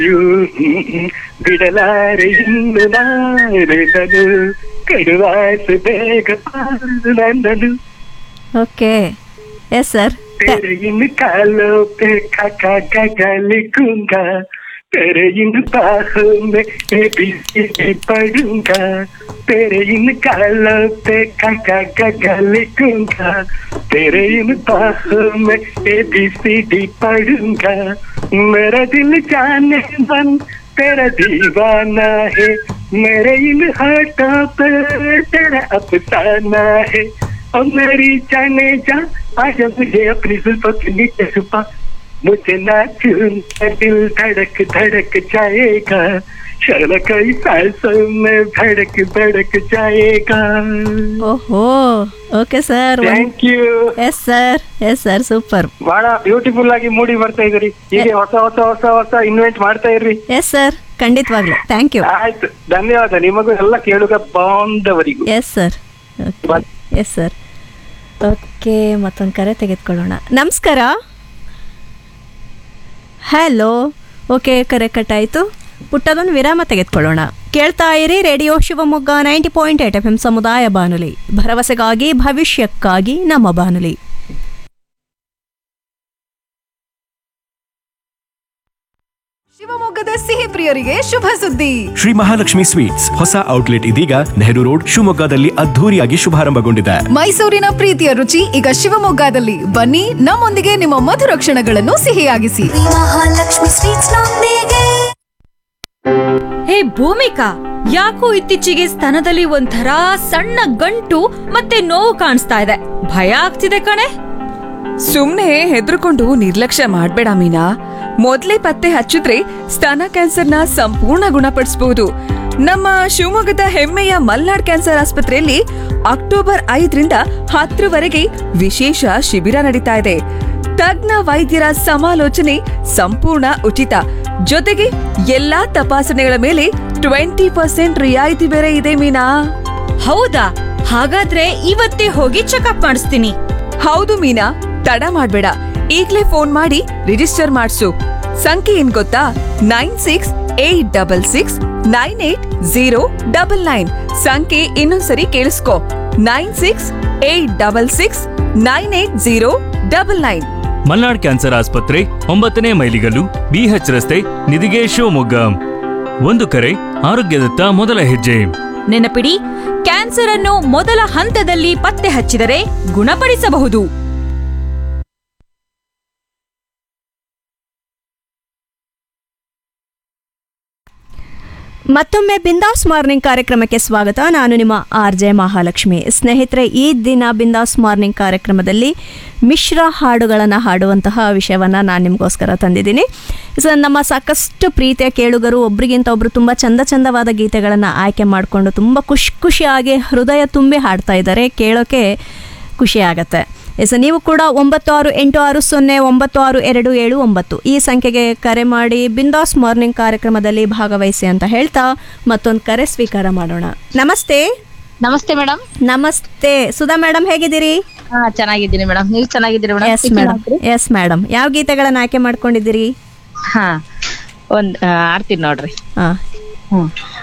ಬಿಡಲಾರೆ ಇನ್ನು ನಾರೆದನು ಕಡುವಾಸ ಬೇಗ ನನ್ನನು ಓಕೆ ಎಸ್ ಸರ್ तेरे इन कालों पे काका काका लिखूंगा तेरे इन बाहों में एबीसीडी पढ़ूंगा तेरे इन कालों पे काका काका लिखूंगा तेरे इन बाहों में एबीसीडी पढ़ूंगा मेरा दिल जाने मन तेरा दीवाना है मेरे इन हाथों पे तेरा अफसाना है और मेरी जाने जा आज मुझे अपनी जुल्फों के नीचे छुपा मुझे ना छूना दिल धड़क धड़क जाएगा शर्म कई सांसों में धड़क धड़क जाएगा ಓಹೋ okay sir thank you yes sir yes sir super ಬಹಳ ಬ್ಯೂಟಿಫುಲ್ ಆಗಿ ಮೂಡಿ ಬರ್ತಾ ಇದ್ರಿ ಹೀಗೆ ಹೊಸ ಹೊಸ ಹೊಸ ಹೊಸ ಇನ್ವೆಂಟ್ ಮಾಡ್ತಾ ಇರ್ರಿ ಎಸ್ ಸರ್ ಖಂಡಿತವಾಗ್ಲು ಥ್ಯಾಂಕ್ ಯು ಆಯ್ತು ಧನ್ಯವಾದ ನಿಮಗೂ ಎಲ್ಲ ಕೇಳುಗ ಬಾಂಧವರಿಗೂ ಎಸ್ ಸರ್ ಬನ್- ಎಸ್ ಸರ್ ಓಕೆ ಮತ್ತೊಂದು ಕರೆ ತೆಗೆದುಕೊಳ್ಳೋಣ ನಮಸ್ಕಾರ ಹಲೋ ಓಕೆ ಕರೆ ಕಟ್ಟಾಯಿತು ಪುಟ್ಟದೊಂದು ವಿರಾಮ ತೆಗೆದುಕೊಳ್ಳೋಣ ಕೇಳ್ತಾ ಇರಿ radio Shivamogga ninety point eight F M ಸಮುದಾಯ ಬಾನುಲಿ ಭರವಸೆಗಾಗಿ ಭವಿಷ್ಯಕ್ಕಾಗಿ ನಮ್ಮ ಬಾನುಲಿ ಶಿವಮೊಗ್ಗದ ಸಿಹಿ ಪ್ರಿಯರಿಗೆ ಶುಭ ಸುದ್ದಿ ಶ್ರೀ ಮಹಾಲಕ್ಷ್ಮಿ ಸ್ವೀಟ್ಸ್ ಹೊಸ ಔಟ್ಲೆಟ್ ಇದೀಗ ನೆಹರು ರೋಡ್ ಶಿವಮೊಗ್ಗದಲ್ಲಿ ಅದ್ಧೂರಿಯಾಗಿ ಶುಭಾರಂಭಗೊಂಡಿದೆ ಮೈಸೂರಿನ ಪ್ರೀತಿಯ ರುಚಿ ಈಗ ಶಿವಮೊಗ್ಗದಲ್ಲಿ ಬನ್ನಿ ನಮ್ಮೊಂದಿಗೆ ನಿಮ್ಮ ಮಧುರ ಕ್ಷಣಗಳನ್ನು ಸಿಹಿಯಾಗಿಸಿ ಮಹಾಲಕ್ಷ್ಮಿ ಸ್ವೀಟ್ಸ್ ನೊಂದಿಗೆ ಹೇ ಭೂಮಿಕಾ ಯಾಕೋ ಇತ್ತೀಚೆಗೆ ಸ್ತನದಲ್ಲಿ ಒಂಥರ ಸಣ್ಣ ಗಂಟು ಮತ್ತೆ ನೋವು ಕಾಣಿಸ್ತಾ ಇದೆ ಭಯ ಆಗ್ತಿದೆ ಕಣೆ ಸುಮ್ನೆ ಹೆದರ್ಕೊಂಡು ನಿರ್ಲಕ್ಷ್ಯ ಮಾಡ್ಬೇಡ ಮೀನಾ ಮೊದ್ಲೇ ಪತ್ತೆ ಹಚ್ಚಿದ್ರೆ ಸ್ತನ ಕ್ಯಾನ್ಸರ್ನ ಸಂಪೂರ್ಣ ಗುಣಪಡಿಸಬಹುದು ನಮ್ಮ ಶಿವಮೊಗ್ಗದ ಹೆಮ್ಮೆಯ ಮಲ್ನಾಡ್ ಕ್ಯಾನ್ಸರ್ ಆಸ್ಪತ್ರೆಯಲ್ಲಿ ಅಕ್ಟೋಬರ್ ಐದರಿಂದ ಹತ್ತರವರೆಗೆ ವಿಶೇಷ ಶಿಬಿರ ನಡೀತಾ ಇದೆ ತಜ್ಞ ವೈದ್ಯರ ಸಮಾಲೋಚನೆ ಸಂಪೂರ್ಣ ಉಚಿತ ಜೊತೆಗೆ ಎಲ್ಲಾ ತಪಾಸಣೆಗಳ ಮೇಲೆ ಟ್ವೆಂಟಿ ಪರ್ಸೆಂಟ್ ರಿಯಾಯಿತಿ ಬೇರೆ ಇದೆ ಮೀನಾ ಹೌದಾ ಹಾಗಾದ್ರೆ ಇವತ್ತೇ ಹೋಗಿ ಚೆಕಪ್ ಮಾಡಿಸ್ತೀನಿ ಹೌದು ಮೀನಾ ತಡ ಮಾಡ್ಬೇಡ ಈಗ್ಲೇ ಫೋನ್ ಮಾಡಿ ರಿಜಿಸ್ಟರ್ ಮಾಡ್ಸು ಸಂಖ್ಯೆ ಏನ್ ಗೊತ್ತಾ nine six eight double six nine eight zero double nine ಸಂಖ್ಯೆ ಇನ್ನೊಂದ್ಸರಿ ಕೇಳಿಸ್ಕೊ nine six eight double six nine eight zero double nine Malnad cancer ಆಸ್ಪತ್ರೆ ಒಂಬತ್ತನೇ ಮೈಲಿಗಲ್ಲು ಬಿಎಚ್ ರಸ್ತೆ ನಿಧಿಗೆ ಶಿವಮೊಗ್ಗ ಒಂದು ಕರೆ ಆರೋಗ್ಯದತ್ತ ಮೊದಲ ಹೆಜ್ಜೆ ನೆನಪಿಡಿ ಕ್ಯಾನ್ಸರ್ ಅನ್ನು ಮೊದಲ ಹಂತದಲ್ಲಿ ಪತ್ತೆ ಹಚ್ಚಿದರೆ ಗುಣಪಡಿಸಬಹುದು ಮತ್ತೊಮ್ಮೆ ಬಿಂದಾಸ್ ಮಾರ್ನಿಂಗ್ ಕಾರ್ಯಕ್ರಮಕ್ಕೆ ಸ್ವಾಗತ ನಾನು ನಿಮ್ಮ ಆರ್ ಜೆ ಮಹಾಲಕ್ಷ್ಮಿ ಸ್ನೇಹಿತರೆ ಈ ದಿನ ಬಿಂದಾಸ್ ಮಾರ್ನಿಂಗ್ ಕಾರ್ಯಕ್ರಮದಲ್ಲಿ ಮಿಶ್ರ ಹಾಡುಗಳನ್ನು ಹಾಡುವಂತಹ ವಿಷಯವನ್ನು ನಾನು ನಿಮಗೋಸ್ಕರ ತಂದಿದ್ದೀನಿ ಸೊ ನಮ್ಮ ಸಾಕಷ್ಟು ಪ್ರೀತಿಯ ಕೇಳುಗರು ಒಬ್ರಿಗಿಂತ ಒಬ್ರು ತುಂಬ ಚಂದ ಚಂದವಾದ ಗೀತೆಗಳನ್ನು ಆಯ್ಕೆ ಮಾಡಿಕೊಂಡು ತುಂಬ ಖುಷಿ ಖುಷಿಯಾಗಿ ಹೃದಯ ತುಂಬಿ ಹಾಡ್ತಾ ಇದ್ದಾರೆ ಕೇಳೋಕೆ ಖುಷಿ ಆಗತ್ತೆ ಎಸ್ ನೀವು ಕೂಡ ಒಂಬತ್ತು ಆರು ಎಂಟು ಆರು ಸೊನ್ನೆ ಒಂಬತ್ತು ಆರು ಎರಡು ಏಳು ಒಂಬತ್ತು ಈ ಸಂಖ್ಯೆಗೆ ಕರೆ ಮಾಡಿ ಬಿಂದಾಸ್ ಮಾರ್ನಿಂಗ್ ಕಾರ್ಯಕ್ರಮದಲ್ಲಿ ಭಾಗವಹಿಸಿ ಅಂತ ಹೇಳ್ತಾ ಮತ್ತೊಂದು ಕರೆ ಸ್ವೀಕಾರ ಮಾಡೋಣ ನಮಸ್ತೆ ನಮಸ್ತೆ ಮೇಡಮ್ ನಮಸ್ತೆ ಸುಧಾ ಮೇಡಮ್ ಹೇಗಿದ್ದೀರಿ ಹಾ ಚೆನ್ನಾಗಿದ್ದೀನಿ ಮೇಡಮ್ ನೀವು ಚೆನ್ನಾಗಿದ್ದೀರಿ ಎಸ್ ಮೇಡಮ್ ಎಸ್ ಮೇಡಮ್ ಯಾವ ಗೀತೆಗಳನ್ನು ಆಯ್ಕೆ ಮಾಡ್ಕೊಂಡಿದ್ದೀರಿ ಹಾ ಒಂದ್ ಆ, ಆಡ್ತೀನಿ ನೋಡ್ರಿ ಹಾಂ ಹ್ಮ್